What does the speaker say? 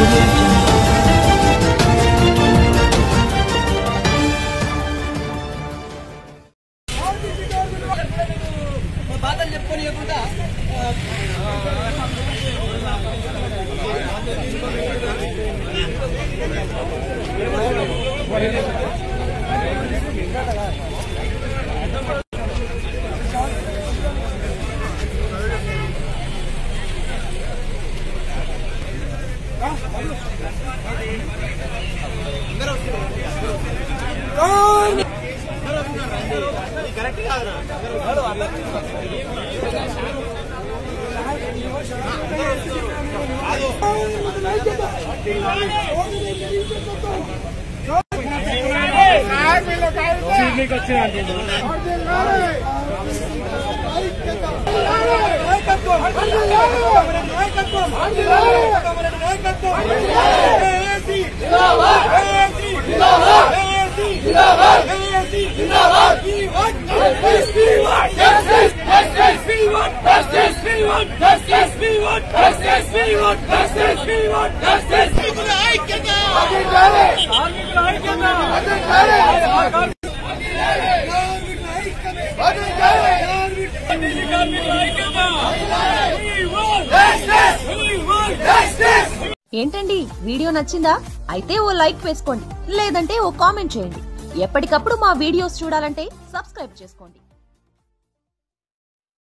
audio jungle. బాధలు చెప్పుకొని ఇవ్వకుండా ఏంటండి వీడియో నచ్చిందా అయితే ఓ లైక్ వేసుకోండి లేదంటే ఓ కామెంట్ చేయండి ఎప్పటికప్పుడు మా వీడియోస్ చూడాలంటే సబ్స్క్రైబ్ చేసుకోండి